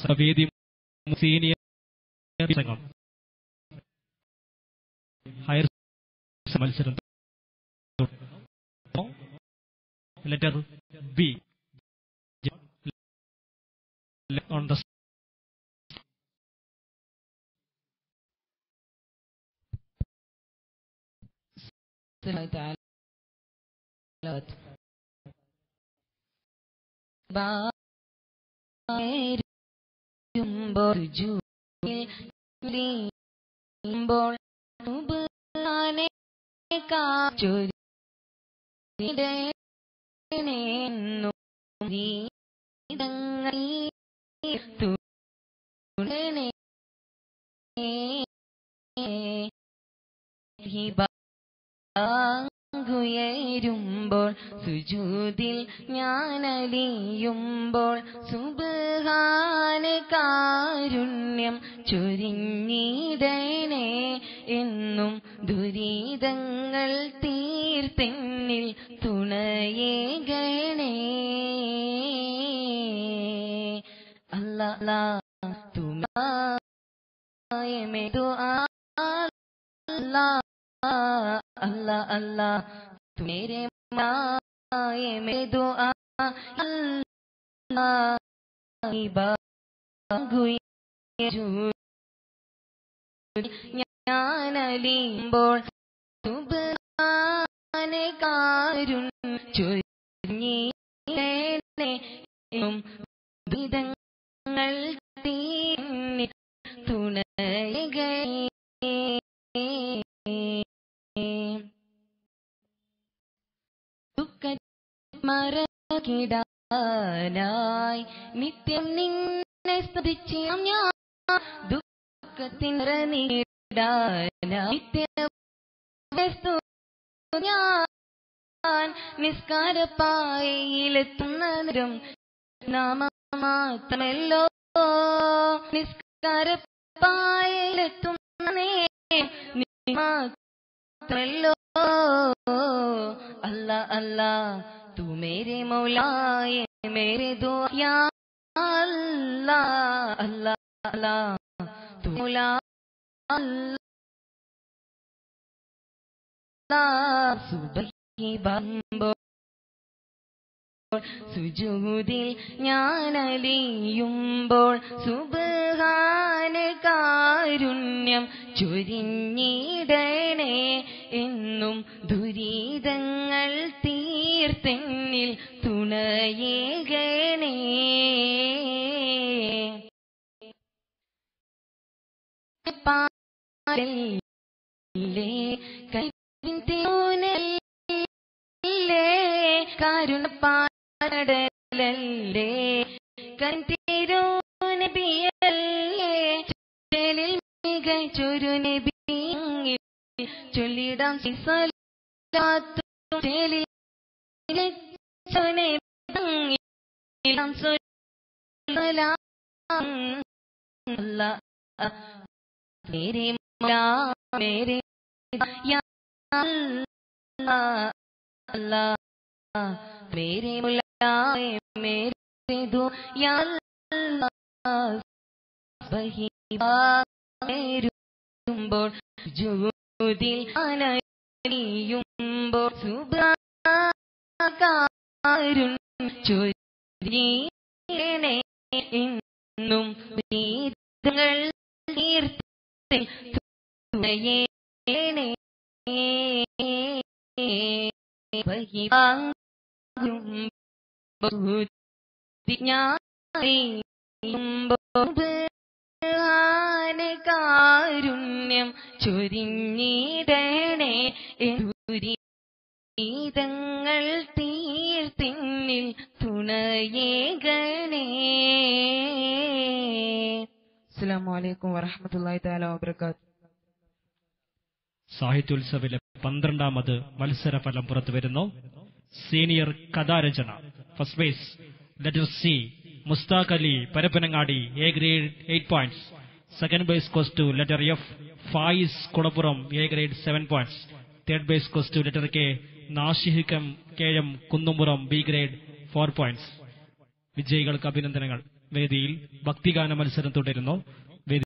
സവേദി senior സംഘം higher മത്സരം ലെറ്റർ ബി ഓൺ ദ الله تعالى ബാരുമ്പോൾ ജൂലിയുമ്പോൾ സുബ്ഹാനെ കാച്ചൊരിടേനെന്നും നീതങ്ങൾ തുണനെ ഹിബ ുയരുമ്പോൾ സുജൂതിൽ ഞാനലിയുമ്പോൾ സുബാന കാരുണ്യം ചൊരിഞ്ഞിടണേ എന്നും ദുരിതങ്ങൾ തീർത്തെന്നിൽ തുണയേകണേ അല്ലാ തുമായമേ ദുആ अल्लाह अल्लाह अल्लाह तू मेरे माए में दुआ अल्लाह ബാഗുയ ഞാനലിയുമ്പോൾ സുബാനെ കാരുൺ ചൊരിഞ്ഞേനെ വിധങ്ങൾ തീന്നി തുണയകേ ദുഃഖ മറകിടാനായി നിത്യം നിന്നെ സ്തുതിച്ചാം ഞാൻ ദുഃഖത്തിൻ നീടാനായി നിത്യം സ്തു- ഞാൻ നിസ്കാരപ്പായയിലെത്തുന്ന നേരം നാമ മാത്രമല്ലോ നിസ്കാരപ്പായയിലെത്തുന്ന നേരം നീ മാത്രമല്ലോ अल्लाह अल्लाह तू मेरे मौलाए मेरे दुआ अल्लाह अल्लाह अल्लाह तू मौला अल्लाह സുബഹി ബമ്പോ സുജൂതിൽ ഞാനലിയുമ്പോൾ സുബഹാന കാരുണ്യം ചൊരിഞ്ഞിടണേ എന്നും ദുരിതങ്ങൾ തീർത്തെന്നിൽ തുണയേകണേ പാലേ കൈവിൻ തൂനല്ലേ കരുണപ്പാടലല്ലേ കന്തിരൂനബിയല്ലേ ചേലിൽ മികച്ചൊരു നബിയിൽ ചൊല്ലിടാം സിസലാത്തു ചേലിൽ മികച്ചൊരു നബിയിലാം സൊല്ലാം അല്ലാഹ് मेरे मौला मेरे या अल्लाह अल्लाह मेरे मौला मेरे दो या अल्लाह വഹി വരുമ്പോൾ ജൂതിൽ അനരിയുമ്പോൾ സുബാകാരുൺ ചൊരിയണേ എന്നും നീതങ്ങൾ തീർത്തിൽ തുണയേണേ വഹി വാങ്ങുമ്പോൾ കാരുണ്യം ചൊരിഞ്ഞിടണേ ദുരിതങ്ങൾ തീർത്തിന്നിൽ തുണയേകണേ അസ്സലാമു അലൈക്കും വറഹ്മത്തുള്ളാഹി തആല വബറകാത്ത് സാഹിത്യോത്സവിലെ പന്ത്രണ്ടാമത് മത്സരഫലം പുറത്തു വരുന്നു സീനിയർ കഥാരചന first place letter C Musthaq Ali Parappanangadi A grade eight points second place code two letter F Faiz Kulappuram A grade seven points third place code two letter K നാഷിഹിക്കം K M Kunnumpuram B grade four points വിജയികൾക്ക് അഭിനന്ദനങ്ങൾ വേദിയിൽ ഭക്തിഗാന മത്സരം തുടരുന്നു